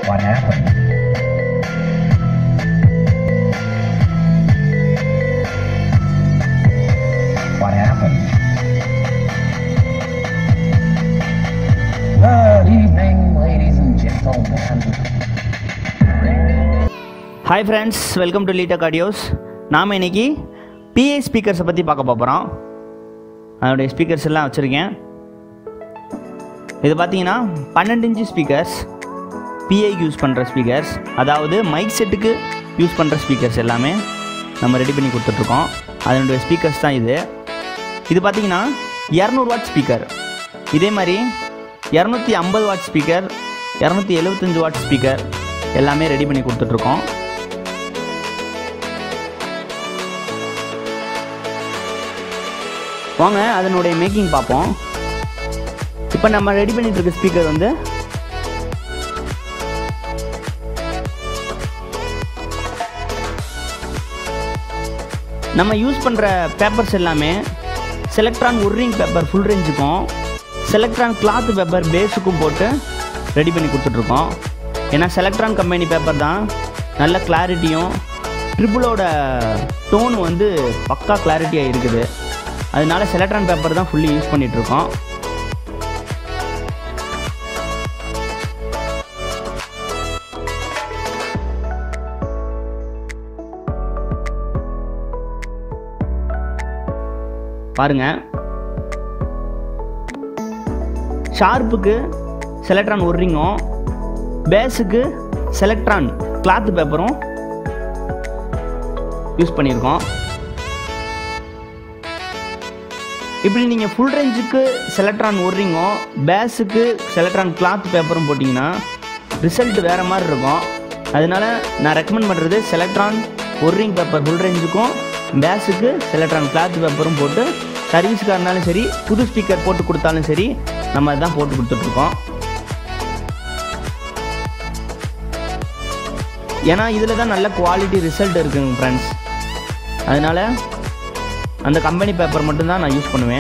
What happened? What happened? Good evening, ladies and gentlemen. Hi friends welcome to லீட்டக் audios நாம் இன்னைக்கு BA ஸ்பீக்கர்ஸை பற்றி பார்க்க போகிறோம் அதனுடைய ஸ்பீக்கர்ஸ் எல்லாம் வச்சுருக்கேன் இது பார்த்தீங்கன்னா பன்னெண்டு இன்ச்சு ஸ்பீக்கர்ஸ் பிஐக்கு யூஸ் பண்ணுற ஸ்பீக்கர்ஸ் அதாவது மைக் செட்டுக்கு யூஸ் பண்ணுற ஸ்பீக்கர்ஸ் எல்லாமே நம்ம ரெடி பண்ணி கொடுத்துட்ருக்கோம் அதனுடைய ஸ்பீக்கர்ஸ் தான் இது இது பார்த்தீங்கன்னா இரநூறு வாட் ஸ்பீக்கர் இதே மாதிரி இரநூத்தி ஐம்பது வாட் ஸ்பீக்கர் இரநூத்தி எழுபத்தஞ்சு வாட் ஸ்பீக்கர் எல்லாமே ரெடி பண்ணி கொடுத்துட்ருக்கோம் வாங்க அதனுடைய மேக்கிங் பார்ப்போம் இப்போ நம்ம ரெடி பண்ணிட்டு இருக்க ஸ்பீக்கர் வந்து நம்ம யூஸ் பண்ணுற பேப்பர்ஸ் எல்லாமே செலக்ட்ரான் உர்ரிங் பேப்பர் ஃபுல் ரேஞ்சுக்கும் செலக்ட்ரான் கிளாத் பேப்பர் பேஸுக்கும் போட்டு ரெடி பண்ணி கொடுத்துட்ருக்கோம் ஏன்னா செலக்ட்ரான் கம்பெனி பேப்பர் தான் நல்ல கிளாரிட்டியும் ட்ரிபிளோட டோன் வந்து பக்கா கிளாரிட்டியாக இருக்குது அதனால செலக்ட்ரான் பேப்பர் தான் ஃபுல்லி யூஸ் பண்ணிகிட்ருக்கோம் பாருங்க ஷார்ப்புக்கு செலக்ட்ரான் ஒரு ரிங்கும் பேஸுக்கு செலக்ட்ரான் கிளாத் பேப்பரும் யூஸ் பண்ணியிருக்கோம் இப்படி நீங்கள் ஃபுல் ரேஞ்சுக்கு செலக்ட்ரான் ஒரு ரிங்கும் பேஸுக்கு செலக்ட்ரான் கிளாத் பேப்பரும் போட்டிங்கன்னா ரிசல்ட் வேறு மாதிரி இருக்கும் அதனால நான் ரெக்கமெண்ட் பண்ணுறது செலக்ட்ரான் ஒரு ரிங் பேப்பர் ஃபுல் ரேஞ்சுக்கும் பேஸுக்கு செலக்ட்ரான் கிளாத் பேப்பரும் போட்டு சர்வீஸுக்காக இருந்தாலும் சரி புது ஸ்பீக்கர் போட்டு கொடுத்தாலும் சரி நம்ம அதுதான் போட்டு கொடுத்துட்ருக்கோம் ஏன்னா இதில் தான் நல்ல குவாலிட்டி ரிசல்ட் இருக்குங்க ஃப்ரெண்ட்ஸ் அதனால் அந்த கம்பெனி பேப்பர் மட்டும்தான் நான் யூஸ் பண்ணுவேன்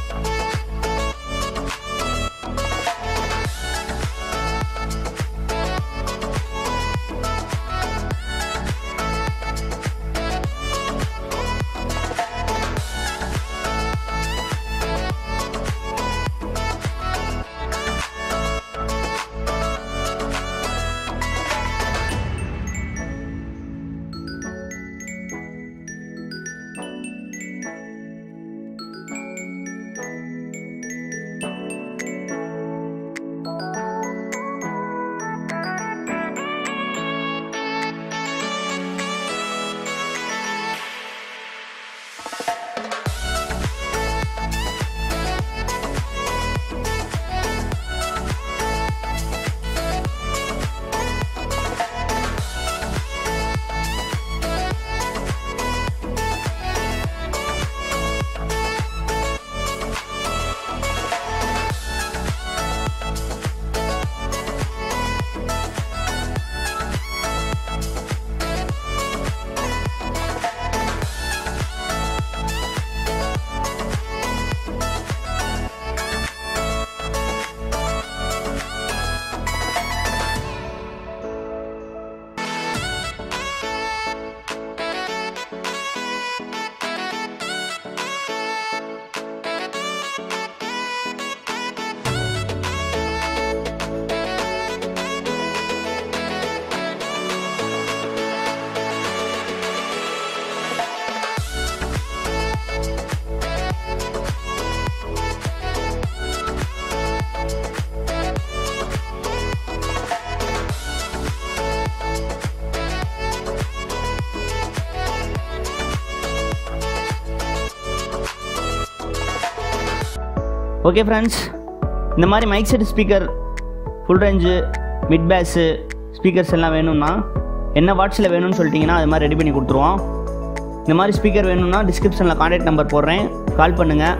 ஓகே ஃப்ரெண்ட்ஸ் இந்த மாதிரி mic set speaker full range mid bass speakers எல்லாம் வேணும்னா என்ன வாட்ஸில் வேணும்னு சொல்லிட்டிங்கன்னா அது மாதிரி ரெடி பண்ணி கொடுத்துருவோம் இந்த மாதிரி ஸ்பீக்கர் வேணும்னா டிஸ்கிரிப்ஷனில் கான்டாக்ட் நம்பர் போடுறேன் கால் பண்ணுங்கள்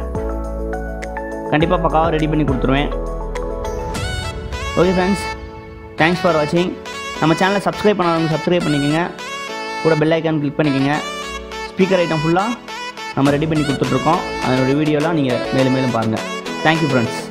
கண்டிப்பாக பக்காவாக ரெடி பண்ணி கொடுத்துருவேன் ஓகே ஃப்ரெண்ட்ஸ் தேங்க்ஸ் ஃபார் வாட்சிங் நம்ம சேனலை சப்ஸ்கிரைப் பண்ணாதவங்க சப்ஸ்கிரைப் பண்ணிக்கோங்க கூட பெல் ஐக்கான் கிளிக் பண்ணிக்கோங்க ஸ்பீக்கர் ஐட்டம் ஃபுல்லாக நம்ம ரெடி பண்ணி கொடுத்துட்ருக்கோம் அதனுடைய வீடியோலாம் நீங்கள் மேலும் மேலும் பாருங்கள் தேங்க்யூ ஃப்ரெண்ட்ஸ்